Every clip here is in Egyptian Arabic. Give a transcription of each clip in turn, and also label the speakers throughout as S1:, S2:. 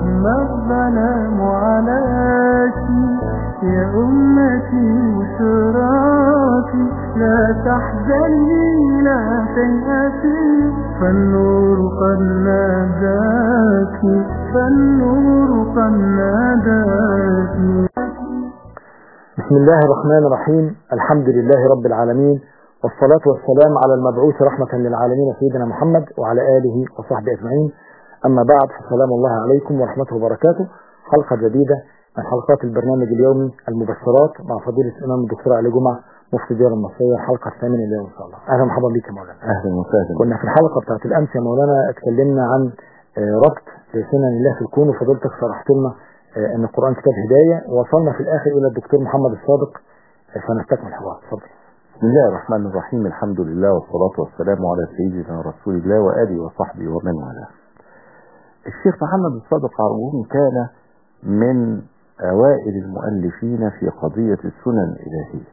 S1: ما الظلام عليك يا أمتي وشراكي لا تحزني لا تيأسي فالنور قد ناداك فالنور قد ناداك
S2: بسم الله الرحمن الرحيم الحمد لله رب العالمين والصلاة والسلام على المبعوث رحمة للعالمين سيدنا محمد وعلى آله وصحبه أجمعين أما بعد فسلام الله عليكم ورحمته وبركاته حلقة جديدة من حلقات البرنامج اليومي المبشرات مع فضيلة الإمام الدكتور علي جمعة مفتي الديار المصرية الحلقة الثامنة اليوم إن شاء الله أهلا ومرحبا بك يا مولانا
S3: اهلا وسهلا
S2: كنا في الحلقة بتاعت الأمس يا مولانا اتكلمنا عن آه، ربط لسنن الله في الكون وفضلتك شرحت لنا آه، أن القرآن كتاب هداية ووصلنا في الآخر إلى الدكتور محمد الصادق آه، فنستكمل الحوار اتفضل
S3: بسم الله الرحمن الرحيم الحمد لله والصلاة والسلام على سيدنا رسول الله وآله وصحبه ومن والاه الشيخ محمد الصادق عربون كان من أوائل المؤلفين في قضية السنن الإلهية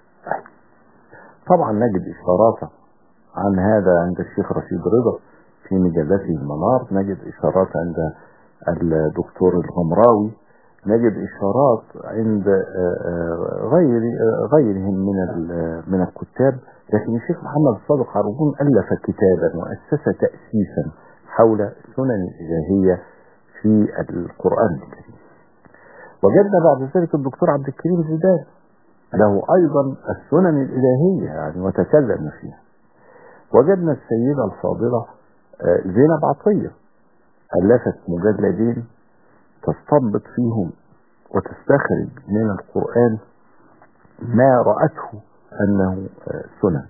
S3: طبعا نجد إشارات عن هذا عند الشيخ رشيد رضا في مجلته المنار نجد إشارات عند الدكتور الغمراوي نجد إشارات عند آه، آه، غير آه، غيرهم من ال- من الكتاب لكن الشيخ محمد الصادق عربون ألف كتابا وأسس تأسيسا حول السنن الإلهية في القرآن الكريم وجدنا بعد ذلك الدكتور عبد الكريم زيدان له أيضا السنن الإلهية يعني وتكلم فيها وجدنا السيدة الفاضلة آه، زينب عطية ألفت مجلدين تستنبط فيهم وتستخرج من القرآن ما رأته أنه آه، سنن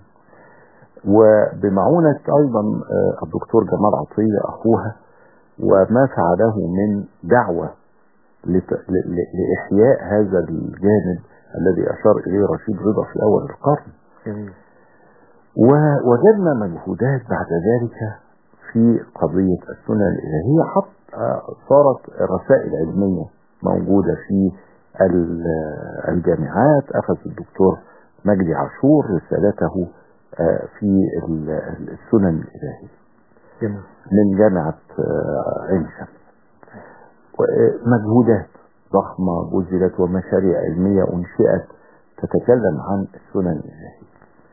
S3: وبمعونة أيضا آه، الدكتور جمال عطية أخوها وما فعله من دعوة لت- ل- ل- لإحياء هذا الجانب الذي أشار إليه رشيد رضا في أول القرن
S2: جميل
S3: ووجدنا مجهودات بعد ذلك في قضية السنن الإلهية حتى آه، صارت رسائل علمية موجودة في ال- الجامعات أخذ الدكتور مجدي عاشور رسالته آه، في ال- السنن الإلهية
S2: جميل
S3: من جامعة آه، عين شمس و- مجهودات ضخمة بذلت ومشاريع علمية أنشئت تتكلم عن السنن الإلهية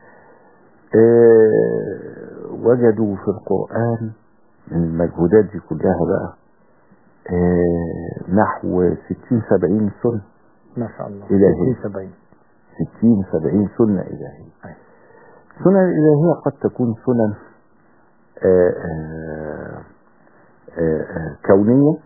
S3: آه، وجدوا في القرآن من المجهودات دي كلها بقى آه، نحو 60 70 سنة
S2: ما شاء الله
S3: إلهي.
S2: 60 70
S3: 60 70 سنة إلهية
S2: أيوة.
S3: السنن الإلهية قد تكون سنن آه، آه، آه، آه، كونية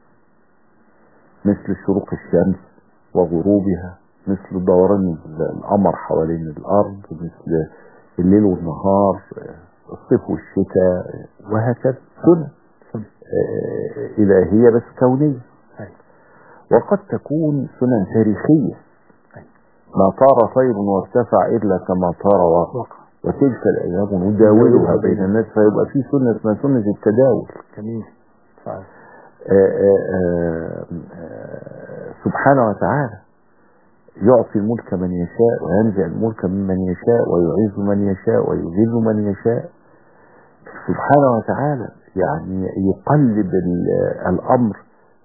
S3: مثل شروق الشمس وغروبها مثل دوران القمر حوالين الأرض مثل الليل والنهار آه، الصيف والشتاء آه، وهكذا سنن
S2: سنن.
S3: آه، إلهية بس كونية
S2: أيوة.
S3: وقد تكون سنن تاريخية
S2: أيوة.
S3: ما طار طير وارتفع إلا كما طار وقع
S2: وقع
S3: وتلك الأيام نداولها بين الناس فيبقى في سنة اسمها سنة التداول
S2: جميل صحيح
S3: آآ آآ آآ سبحانه وتعالى يعطي الملك من يشاء وينزع الملك ممن يشاء ويعز من يشاء ويذل من يشاء سبحانه وتعالى يعني يقلب ال- الأمر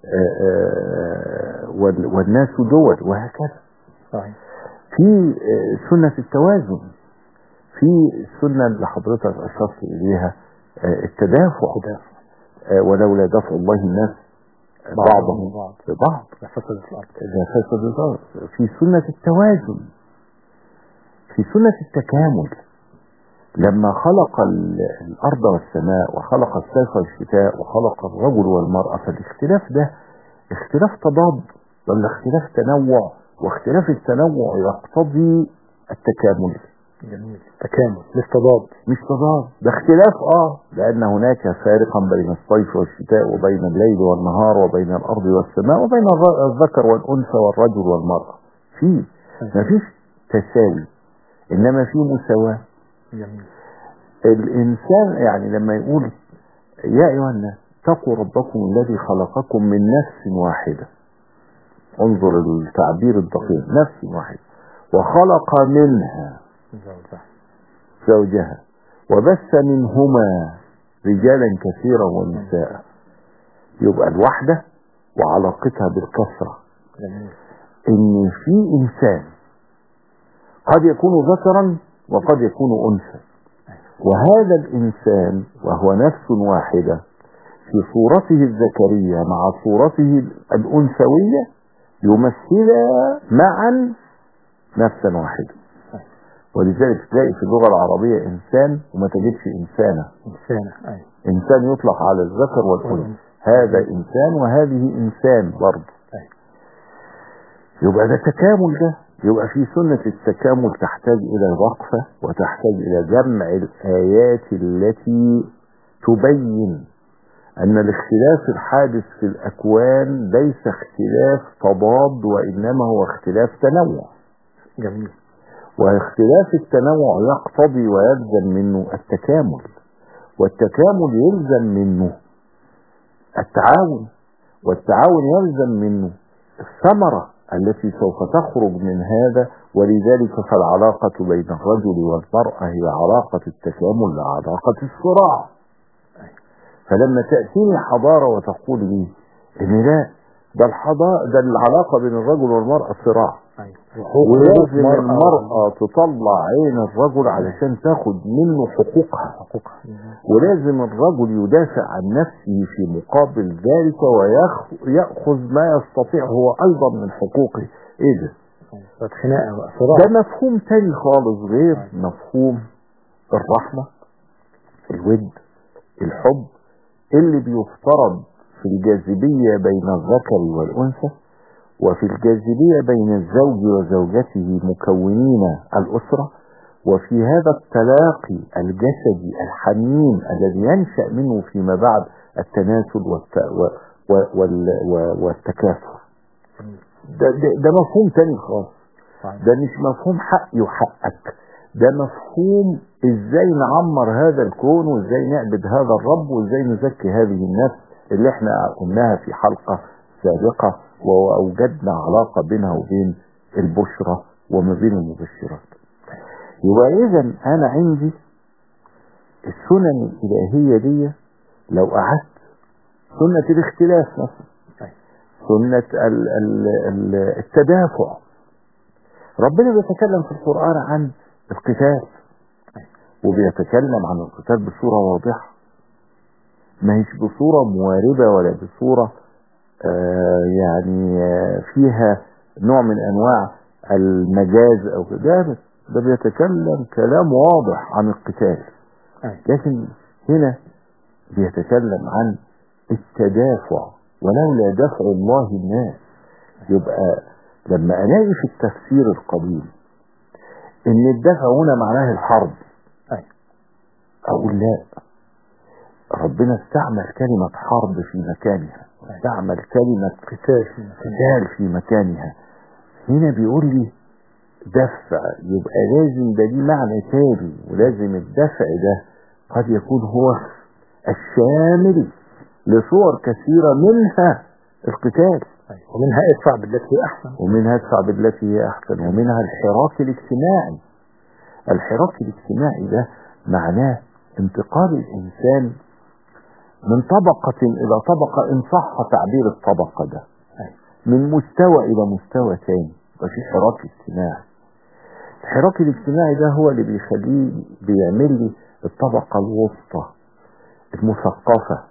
S3: آآ وال- والناس دول وهكذا
S2: صحيح
S3: في آه، سنة التوازن في السنة اللي حضرتك أشرت إليها آه، التدافع
S2: تدافع
S3: آه، ولولا دفع الله الناس بعضهم
S2: بعض
S3: ببعض
S2: لفسدت الأرض
S3: لفسد الأرض في سنة التوازن في سنة التكامل لما خلق ال- الأرض والسماء وخلق الصيف والشتاء وخلق الرجل والمرأة فالاختلاف ده اختلاف تضاد ولا اختلاف تنوع واختلاف التنوع يقتضي التكامل
S2: جميل تكامل مش تضاد
S3: مش تضاد ده اختلاف اه لان هناك فارقا بين الصيف والشتاء وبين الليل والنهار وبين الارض والسماء وبين الر- الذكر والانثى والرجل والمرأة في مفيش تساوي انما في مساواة
S2: جميل
S3: الانسان يعني لما يقول يا ايها الناس اتقوا ربكم الذي خلقكم من نفس واحدة انظر التعبير الدقيق نفس واحدة وخلق منها
S2: زوجة
S3: زوجها وبث منهما رجالا كثيرا ونساء يبقى الوحدة وعلاقتها بالكثرة
S2: جميل
S3: ان في انسان قد يكون ذكرا وقد يكون انثى وهذا الانسان وهو نفس واحدة في صورته الذكرية مع صورته الانثوية يمثلا معا نفسا واحدة ولذلك تلاقي في اللغة العربية انسان وما تجدش انسانة
S2: إنسانة أيوة
S3: انسان يطلق على الذكر والانثى هذا انسان وهذه انسان برضه
S2: أيوة.
S3: يبقى ده تكامل ده يبقى في سنة التكامل تحتاج إلى وقفة وتحتاج إلى جمع الآيات التي تبين أن الاختلاف الحادث في الأكوان ليس اختلاف تضاد وإنما هو اختلاف تنوع
S2: جميل
S3: واختلاف التنوع يقتضي ويلزم منه التكامل والتكامل يلزم منه التعاون والتعاون يلزم منه الثمرة التي سوف تخرج من هذا ولذلك فالعلاقة بين الرجل والمرأة هي علاقة التكامل لا علاقة الصراع فلما تأتيني حضارة وتقول لي ان لا ده الحضارة ده العلاقة بين الرجل والمرأة صراع
S2: أيوة
S3: ولازم المرأة تطلع عين الرجل علشان تاخد منه حقوقها
S2: حقوقها
S3: ولازم الرجل يدافع عن نفسه في مقابل ذلك ويأخذ ما يستطيع هو أيضا من حقوقه إيه ده؟
S2: أيوة خناقة بقى صراع
S3: ده مفهوم تاني خالص غير مفهوم الرحمة الود الحب اللي بيفترض في الجاذبية بين الذكر والأنثى وفي الجاذبية بين الزوج وزوجته مكونين الأسرة وفي هذا التلاقي الجسدي الحميم الذي ينشأ منه فيما بعد التناسل والت... و... و... وال... و... والتكاثر ده, ده, ده مفهوم تاني خالص
S2: صحيح.
S3: ده مش مفهوم حقي وحقك ده مفهوم ازاي نعمر هذا الكون وازاي نعبد هذا الرب وازاي نزكي هذه النفس اللي احنا قلناها في حلقة سابقة وأوجدنا علاقة بينها وبين البشرة وما بين المبشرات يبقى إذا أنا عندي السنن الإلهية دي لو قعدت سنة الاختلاف مثلا
S2: أيوة.
S3: سنة ال ال ال التدافع ربنا بيتكلم في القرآن عن القتال وبيتكلم عن القتال بصورة واضحة ما هيش بصورة مواربة ولا بصورة آه يعني آه فيها نوع من انواع المجاز او كده ده ده بيتكلم كلام واضح عن القتال
S2: أيوة.
S3: لكن هنا بيتكلم عن التدافع ولولا دفع الله الناس يبقى لما الاقي في التفسير القديم ان الدفع هنا معناه الحرب
S2: أيوة.
S3: اقول لا ربنا استعمل كلمة حرب في مكانها استعمل كلمة
S2: قتال
S3: قتال في مكانها هنا بيقول لي دفع يبقى لازم ده ليه معنى تاني ولازم الدفع ده قد يكون هو الشامل لصور كثيرة منها القتال
S2: أيوة. ومنها ادفع بالتي هي أحسن
S3: ومنها ادفع بالتي هي احسن ومنها الحراك الاجتماعي الحراك الاجتماعي ده معناه انتقال الانسان من طبقة الى طبقة ان صح تعبير الطبقة ده من مستوى الى مستوى تاني وفي حراك اجتماعي الحراك الاجتماعي ده هو اللي بيخليه بيعمل لي الطبقة الوسطى المثقفة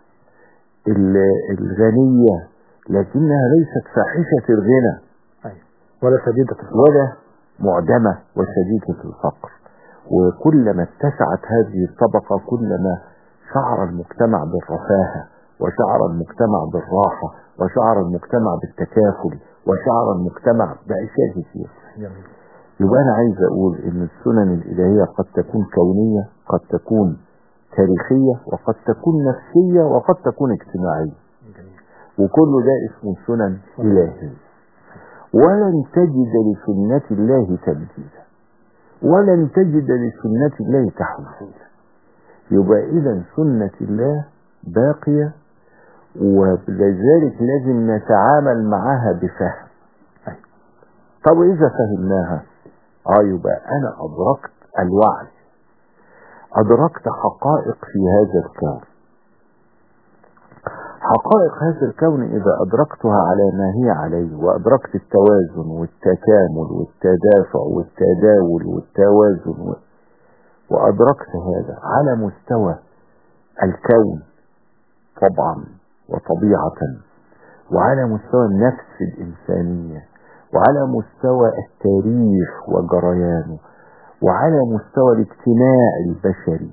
S3: ال- الغنية لكنها ليست فاحشة الغنى
S2: أيوة. ولا شديدة الصراع
S3: ولا معدمة وشديدة الفقر وكلما اتسعت هذه الطبقة كلما شعر المجتمع بالرفاهة وشعر المجتمع بالراحة وشعر المجتمع بالتكافل وشعر المجتمع بأشياء كثيرة
S2: جميل
S3: يبقى أنا عايز أقول إن السنن الإلهية قد تكون كونية قد تكون تاريخية وقد تكون نفسية وقد تكون اجتماعية
S2: جميل
S3: وكل ده اسمه سنن إلهية ولن تجد لسنة الله تبديلا ولن تجد لسنة الله تحويلا يبقى إذا سنة الله باقية ولذلك لازم نتعامل معها بفهم
S2: أيوة.
S3: طب إذا فهمناها اه يبقى أنا أدركت الوعي أدركت حقائق في هذا الكون حقائق هذا الكون إذا أدركتها على ما هي عليه وأدركت التوازن والتكامل والتدافع والتداول والتوازن و... وأدركت هذا على مستوى الكون طبعا وطبيعة وعلى مستوى النفس الإنسانية وعلى مستوى التاريخ وجريانه وعلى مستوى الاجتماع البشري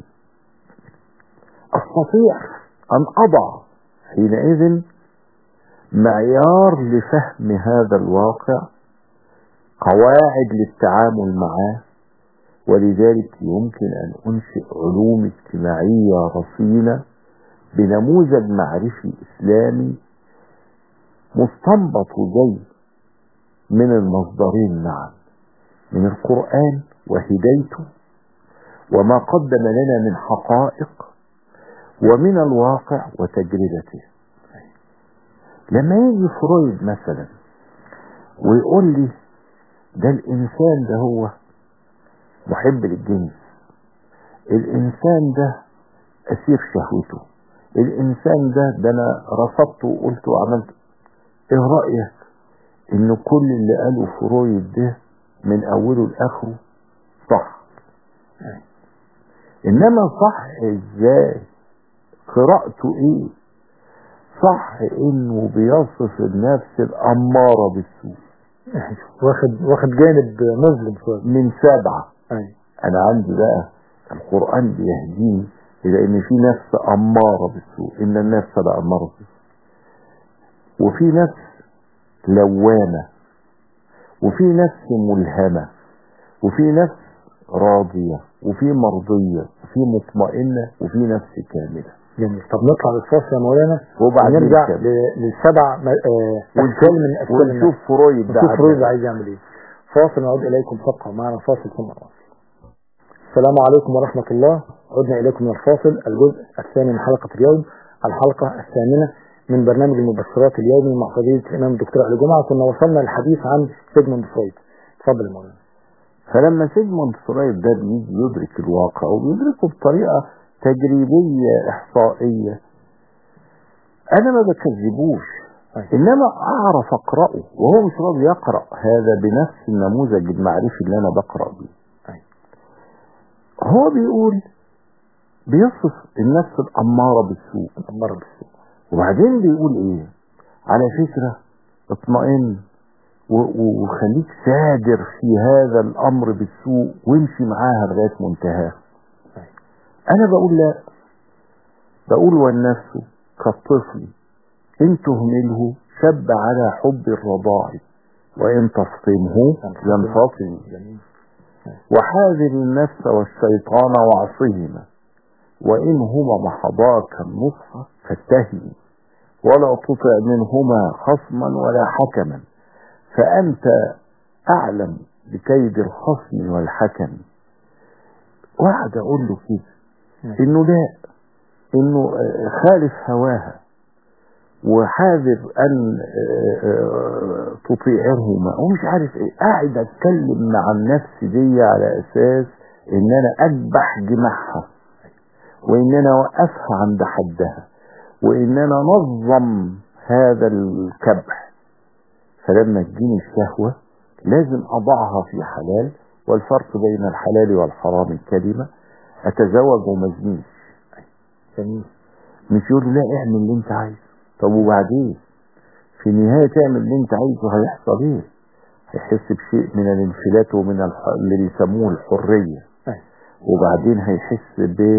S3: أستطيع أن أضع حينئذ معيار لفهم هذا الواقع قواعد للتعامل معه ولذلك يمكن أن أنشئ علوم اجتماعية رصينة بنموذج معرفي إسلامي مستنبط جاي من المصدرين معا من القرآن وهدايته وما قدم لنا من حقائق ومن الواقع وتجربته لما يجي فرويد مثلا ويقول لي ده الإنسان ده هو محب للجنس الإنسان ده أسير شهوته الإنسان ده ده أنا رفضته وقلت وعملت إيه رأيك إن كل اللي قاله فرويد ده من أوله لآخره صح إنما صح إزاي قراءته إيه صح إنه بيصف النفس الأمارة بالسوء
S2: واخد واخد جانب مظلم شويه
S3: من سبعة
S2: ايوه
S3: أنا عندي بقى القرآن بيهديني إلى إن في نفس أمارة بالسوء إن النفس لأمارة بالسوء وفي نفس لوامة وفي نفس ملهمة وفي نفس راضية وفي مرضية وفي مطمئنة وفي نفس كاملة
S2: جميل طب نطلع للفاصل يا مولانا
S3: وبعدين
S2: ونرجع
S3: كده.
S2: ل- للسبع م- آه،
S3: ونشوف-
S2: اشكال من اشكال النفس.
S3: ونشوف فرويد ده
S2: نشوف فرويد
S3: عمل
S2: عايز يعمل ايه فاصل نعود اليكم فقط معنا فاصل ثم نواصل السلام عليكم ورحمة الله عدنا اليكم من الفاصل الجزء الثاني من حلقة اليوم الحلقة الثامنة من برنامج المبشرات اليومي مع فضيلة الامام الدكتور علي جمعة كنا وصلنا للحديث عن سيجموند فرويد اتفضل يا مولانا
S3: فلما سيجموند فرويد ده بيجي يدرك الواقع وبيدركه بطريقة تجريبية إحصائية أنا ما بكذبوش
S2: أيوة.
S3: إنما أعرف أقرأه وهو مش راضي يقرأ هذا بنفس النموذج المعرفي اللي أنا بقرأ بيه
S2: أيوة.
S3: هو بيقول بيصف النفس الأمارة بالسوء
S2: الأمارة بالسوء
S3: وبعدين بيقول إيه على فكرة اطمئن و- و- وخليك سادر في هذا الأمر بالسوء وامشي معاها لغاية منتهاه أنا بقول لا بقول والنفس كالطفل إن تهمله شب على حب الرضاع وإن تفطمه ينفطم
S2: جميل
S3: وحاذر النفس والشيطان وعصهما وإن هما محضاك النصح فاتهم ولا تطع منهما خصما ولا حكما فأنت أعلم بكيد الخصم والحكم وقعد أقول له كده إنه لا إنه آه، خالف هواها وحاذر أن آه، آه، تطيعهما ومش عارف إيه قاعد أتكلم مع النفس دي على أساس إن أنا أذبح جماحها وإن أنا أوقفها عند حدها وإن أنا نظم هذا الكبح فلما تجيني الشهوة لازم أضعها في حلال والفرق بين الحلال والحرام الكلمة أتزوج وما أزنيش
S2: جميل
S3: مش يقول له لا اعمل اللي انت عايزه طب وبعدين في النهاية تعمل اللي انت عايزه هيحصل ايه هيحس بشيء من الانفلات ومن الح... اللي بيسموه الحرية
S2: أيوة.
S3: وبعدين هيحس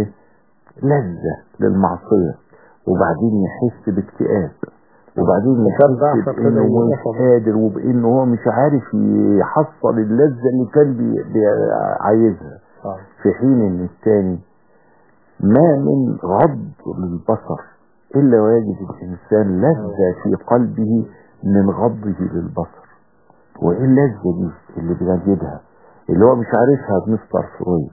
S3: بلذة للمعصية وبعدين يحس باكتئاب وبعدين
S2: مثال ضعف
S3: يحس
S2: كده
S3: بانه مش
S2: يوصل.
S3: قادر وبانه هو مش عارف يحصل اللذة اللي كان بي... بي... عايزها
S2: آه.
S3: في حين ان الثاني ما من غض للبصر الا ويجد الانسان لذة في قلبه من غضه للبصر وايه اللذة دي اللي بيجدها اللي هو مش عارفها بمستر فرويد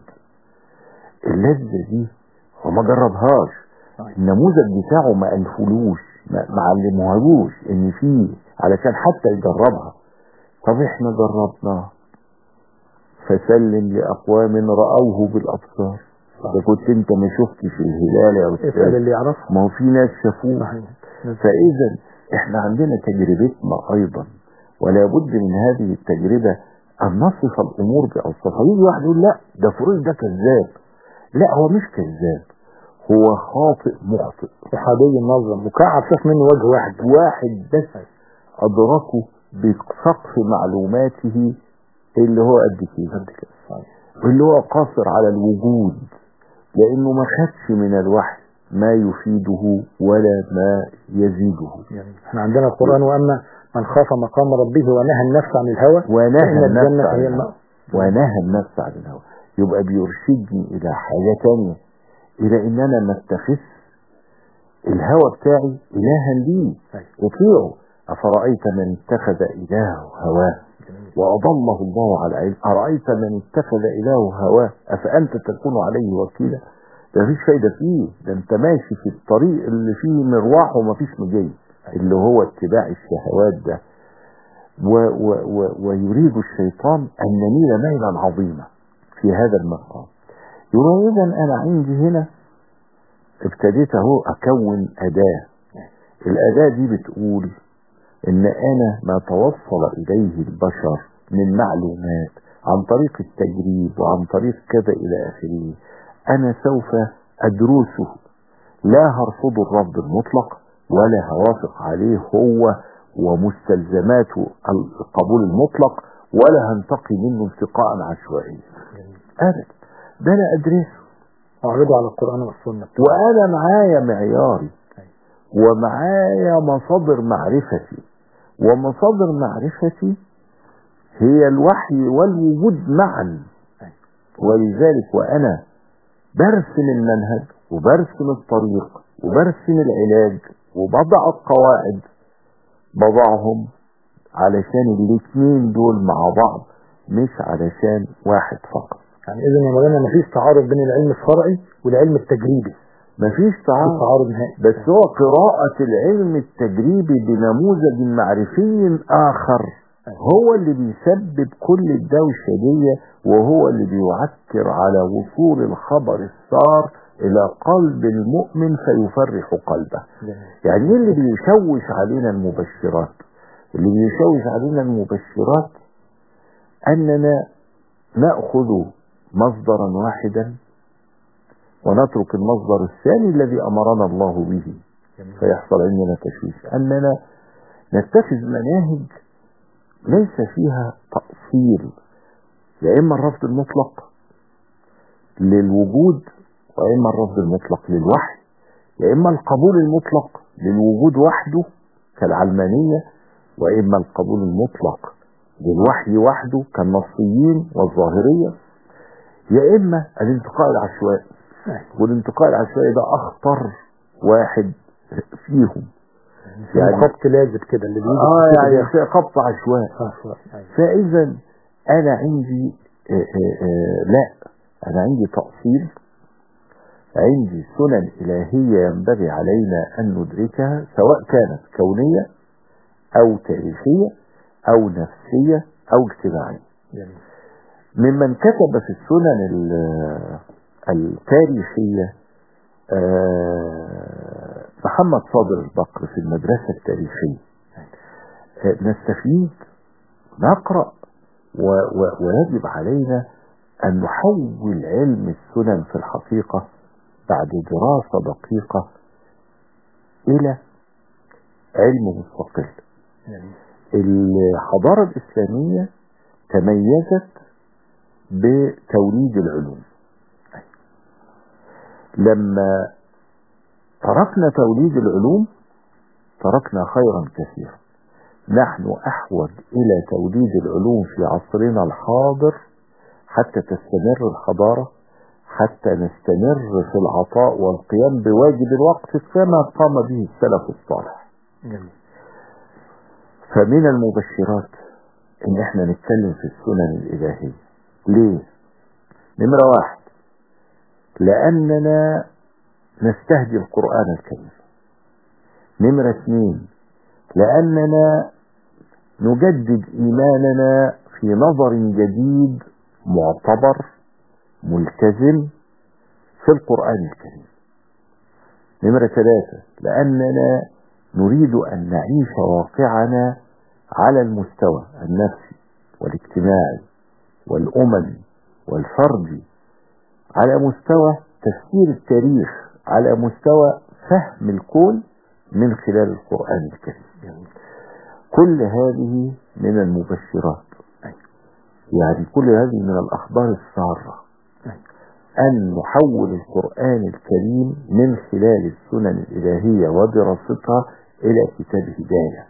S3: اللذة دي هو ما جربهاش
S2: صحيح.
S3: النموذج بتاعه ما ألفلوش ما ما علموهالوش ان فيه علشان حتى يجربها طب احنا جربناها فسلم لأقوام رأوه بالأبصار ده كنت انت ما شفتش الهلال يا
S2: اسال
S3: استاذ
S2: اللي يعرفه
S3: ما هو في ناس شافوه
S2: صحيح
S3: فإذا احنا عندنا تجربتنا أيضا ولا بد من هذه التجربة أن نصف الأمور بأوصافها يجي واحد يقول لا ده فرويد ده كذاب لا هو مش كذاب هو خاطئ مخطئ
S2: احادي النظر مكعب شاف منه وجه واحد بس.
S3: واحد بس أدركه بسقف معلوماته اللي هو قد كده
S2: قد كده صحيح.
S3: واللي هو قاصر على الوجود لأنه ما خدش من الوحي ما يفيده ولا ما يزيده
S2: يعني احنا عندنا القرآن وأما من خاف مقام ربه ونهى النفس عن الهوى
S3: ونهى
S2: فإن
S3: النفس
S2: الجنة
S3: عن
S2: هي
S3: الهوى
S2: المأوى
S3: ونهى النفس عن الهوى يبقى بيرشدني إلى حاجة تانية إلى إن أنا ما اتخذ الهوى بتاعي إلها لي
S2: أيوة.
S3: أطيعه أفرأيت من اتخذ إلهه هواه وأضله الله على علم أرأيت من اتخذ إلهه هواه أفأنت تكون عليه وكيلا ده مفيش فايدة فيه ده أنت ماشي في الطريق اللي فيه مروح ومفيش مجي اللي هو اتباع الشهوات ده و و و ويريد الشيطان أن نميل ميلا عظيما في هذا المقام يبقى إذا أنا عندي هنا ابتديت اهو أكون أداة الأداة دي بتقول إن أنا ما توصل إليه البشر من معلومات عن طريق التجريب وعن طريق كذا إلى آخره أنا سوف أدرسه لا هرفض الرفض المطلق ولا هوافق عليه هو ومستلزماته القبول المطلق ولا هنتقي منه انتقاء عشوائيا أبدا ده أنا أدرسه
S2: أعرضه على القرآن والسنة
S3: وأنا معايا معياري ومعايا مصادر معرفتي ومصادر معرفتي هي الوحي والوجود معا ولذلك وأنا برسم المنهج وبرسم الطريق وبرسم العلاج وبضع القواعد بضعهم علشان الاثنين دول مع بعض مش علشان واحد فقط
S2: يعني إذا يا مولانا مفيش تعارض بين العلم الشرعي والعلم التجريبي
S3: مفيش
S2: مفيش
S3: تعارض
S2: تعارض نهائي
S3: بس هو قراءة العلم التجريبي بنموذج معرفي آخر هو اللي بيسبب كل الدوشة دي وهو اللي بيعكر على وصول الخبر السار إلى قلب المؤمن فيفرح قلبه يعني ايه اللي بيشوش علينا المبشرات اللي بيشوش علينا المبشرات أننا نأخذ مصدرا واحدا ونترك المصدر الثاني الذي أمرنا الله به فيحصل عندنا تشويش أننا نتخذ مناهج ليس فيها تأصيل يا إما الرفض المطلق للوجود وإما الرفض المطلق للوحي يا إما القبول المطلق للوجود وحده كالعلمانية وإما القبول المطلق للوحي وحده كالنصيين والظاهرية يا إما الانتقاء العشوائي والانتقاء العشوائي ده أخطر واحد فيهم
S2: يعني خط لازب كده اللي بيجي
S3: اه
S2: في
S3: يعني
S2: كده
S3: في خط عشوائي
S2: عشوائي. أيوة.
S3: فإذا أنا عندي آه، آه، آه، لا أنا عندي تأصيل عندي سنن إلهية ينبغي علينا أن ندركها سواء كانت كونية أو تاريخية أو نفسية أو اجتماعية
S2: جميل.
S3: ممن كتب في السنن ال- التاريخية آه، محمد صادر البكر في المدرسة التاريخية آه، نستفيد نقرأ و- و- ويجب علينا أن نحول علم السنن في الحقيقة بعد دراسة دقيقة إلى علم مستقل
S2: جميل.
S3: الحضارة الإسلامية تميزت بتوليد العلوم لما تركنا توليد العلوم تركنا خيرا كثيرا نحن أحوج إلى توليد العلوم في عصرنا الحاضر حتى تستمر الحضارة حتى نستمر في العطاء والقيام بواجب الوقت كما قام به السلف الصالح
S2: جميل.
S3: فمن المبشرات ان احنا نتكلم في السنن الالهية ليه نمرة واحد لاننا نستهدي القرآن الكريم نمرة اثنين لاننا نجدد ايماننا في نظر جديد معتبر ملتزم في القرآن الكريم نمرة ثلاثة لأننا نريد أن نعيش واقعنا على المستوى النفسي والاجتماعي والأممي والفردي على مستوى تفسير التاريخ على مستوى فهم الكون من خلال القرآن الكريم كل هذه من المبشرات يعني كل هذه من الأخبار السارة أن نحول القرآن الكريم من خلال السنن الإلهية ودراستها إلى كتاب هداية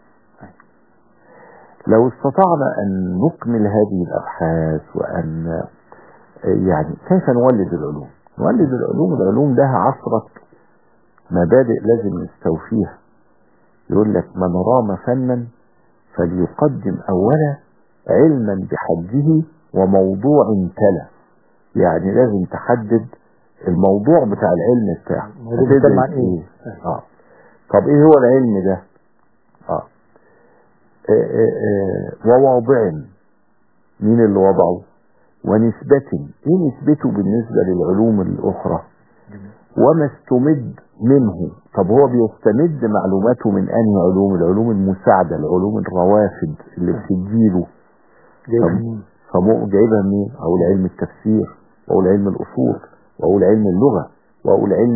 S3: لو استطعنا أن نكمل هذه الأبحاث وأن يعني كيف نولد العلوم نولد العلوم العلوم لها عصرة مبادئ لازم نستوفيها يقول لك من رام فنا فليقدم أولا علما بحده وموضوع تلا يعني لازم تحدد الموضوع بتاع العلم بتاعه
S2: الموضوع بيتكلم عن ايه؟
S3: اه طب ايه هو العلم ده اه, آه, آه, آه وواضع مين اللي وضعه ونسبة ايه نسبته بالنسبة للعلوم الاخرى وما استمد منه طب هو بيستمد معلوماته من انهي علوم العلوم المساعدة العلوم الروافد اللي بتجيله فمو جايبها منين اقول علم التفسير واقول علم الاصول واقول علم اللغة واقول علم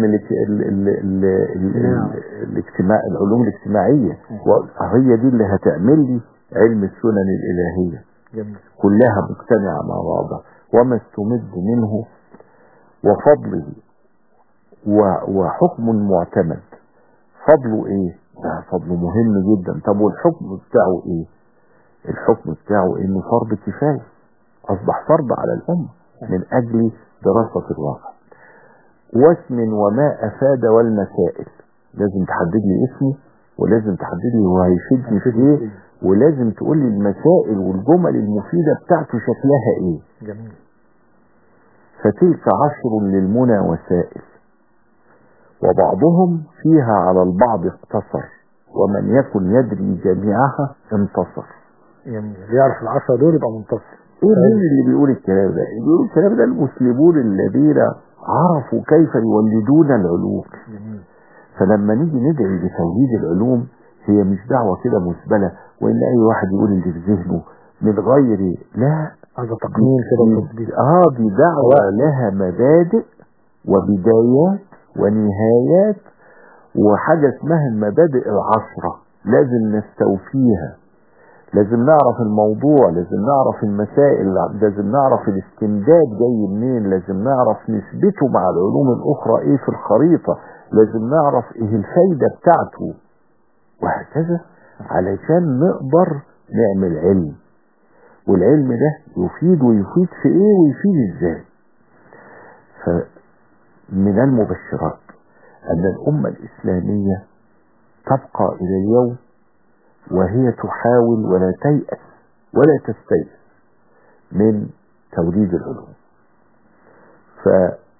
S3: الاجتماع العلوم الاجتماعية هي دي اللي هتعمل لي علم السنن الالهية
S2: جميل.
S3: كلها مجتمعة مع بعضها وما استمد منه وفضله وحكم معتمد فضله ايه ده فضله مهم جدا طب والحكم بتاعه ايه الحكم بتاعه انه فرض كفاية اصبح فرض على الامة من اجل دراسة الواقع واسم وما افاد والمسائل لازم تحدد لي اسمه ولازم تحدد لي هو هيفيدني في ايه ولازم تقول لي المسائل والجمل المفيدة بتاعته شكلها ايه
S2: جميل
S3: فتلك عشر للمنى وسائل وبعضهم فيها على البعض اقتصر ومن يكن يدري جميعها انتصر
S2: جميل يعرف العشرة دول يبقى منتصر
S3: ايه مين اللي بيقول الكلام ده اللي بيقول الكلام ده المسلمون الذين عرفوا كيف يولدون العلوم
S2: جميل
S3: فلما نيجي ندعي لتوليد العلوم هي مش دعوة كده مسبلة وان اي واحد يقول اللي في ذهنه من غير لا
S2: هذا تقنين كده وتطبيق
S3: اه دي دعوة لها مبادئ وبدايات ونهايات وحاجة اسمها المبادئ العشرة لازم نستوفيها لازم نعرف الموضوع لازم نعرف المسائل لازم نعرف الاستمداد جاي منين لازم نعرف نسبته مع العلوم الاخرى ايه في الخريطة لازم نعرف ايه الفايدة بتاعته وهكذا علشان نقدر نعمل علم والعلم ده يفيد ويفيد في ايه ويفيد ازاي فمن المبشرات ان الامة الاسلامية تبقى الى اليوم وهي تحاول ولا تيأس ولا تستيأس من توليد العلوم ف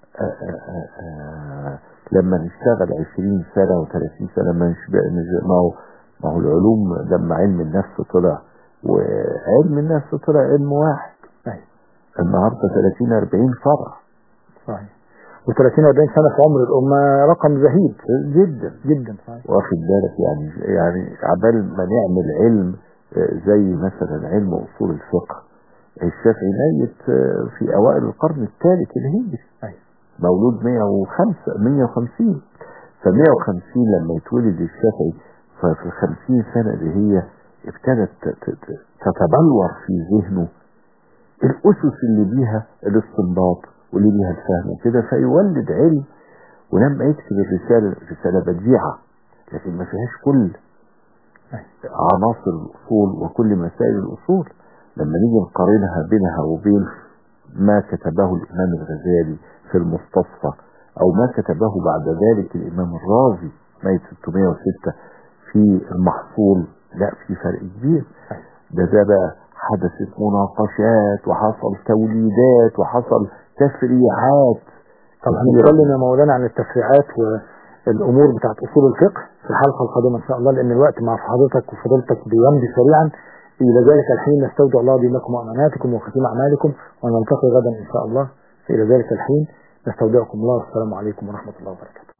S3: لما نشتغل 20 سنة و30 سنة ما ما هو ما هو العلوم لما علم النفس طلع وعلم النفس طلع علم واحد
S2: أيوة.
S3: النهارده 30 40 فرع
S2: صحيح و30 40 سنة في عمر الأمة رقم زهيد
S3: جدا
S2: جدا صحيح
S3: واخد بالك يعني يعني عبال ما نعمل علم زي مثلا علم اصول الفقه الشافعي ميت في اوائل القرن الثالث الهجري
S2: أيوة.
S3: مولود 105 150 ف 150 لما يتولد الشافعي ففي ال 50 سنة اللي هي ابتدت تتبلور في ذهنه الأسس اللي بيها الاستنباط واللي بيها الفهم وكده فيولد علم ولما يكتب الرسالة رسالة بديعة لكن ما فيهاش كل عناصر الأصول وكل مسائل الأصول لما نيجي نقارنها بينها وبين ما كتبه الإمام الغزالي في المستصفى أو ما كتبه بعد ذلك الإمام الرازي ميت 606 في المحصول لا في فرق كبير ده ده بقى حدثت مناقشات وحصل توليدات وحصل تفريعات
S2: طب هنتكلم يا مولانا عن التفريعات والامور بتاعت اصول الفقه في الحلقه القادمه ان شاء الله لان الوقت مع حضرتك وفضيلتك بيمضي سريعا الى ذلك الحين نستودع الله دينكم واماناتكم وختيم اعمالكم ونلتقي غدا ان شاء الله الى ذلك الحين نستودعكم الله والسلام عليكم ورحمة الله وبركاته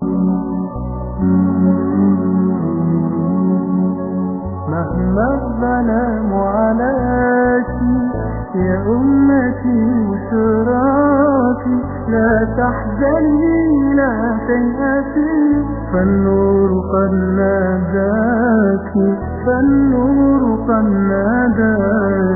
S1: مهما الظلام عليك يا أمتي وشراكي لا تحزني لا تيأسي فالنور قد ناداك فالنور قد ناداك